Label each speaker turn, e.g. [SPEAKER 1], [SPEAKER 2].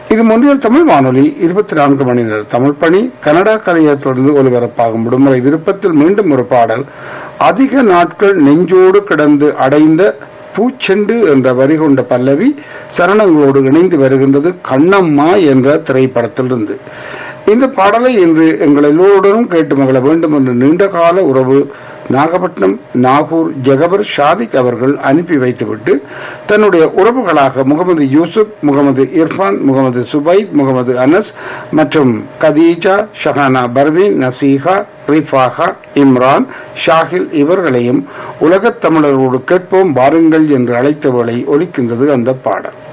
[SPEAKER 1] இது முன்னில் தமிழ் வானொலி இருபத்தி நான்கு மணி நேர தமிழ் பணி கனடா கலையை தொடர்ந்து ஒலிபரப்பாகும் விடுமுறை விருப்பத்தில் மீண்டும் ஒரு பாடல் அதிக நாட்கள் நெஞ்சோடு கிடந்து அடைந்த பூச்செண்டு என்ற வரி கொண்ட பல்லவி சரணங்களோடு இணைந்து வருகின்றது கண்ணம்மா என்ற திரைப்படத்திலிருந்து இந்த பாடலை இன்று எங்கள் எல்லோருடனும் கேட்டு மகள வேண்டும் என்ற நீண்டகால உறவு நாகப்பட்டினம் நாகூர் ஜெகபர் ஷாதிக் அவர்கள் அனுப்பி வைத்துவிட்டு தன்னுடைய உறவுகளாக முகமது யூசுப் முகமது இர்ஃபான் முகமது சுபைத் முகமது அனஸ் மற்றும் கதீஜா ஷஹானா பர்வீன் நசீஹா ரிஃபாகா இம்ரான் ஷாஹில் இவர்களையும் உலகத் தமிழரோடு கேட்போம் வாருங்கள் என்று அழைத்தவளை ஒலிக்கின்றது அந்த பாடல்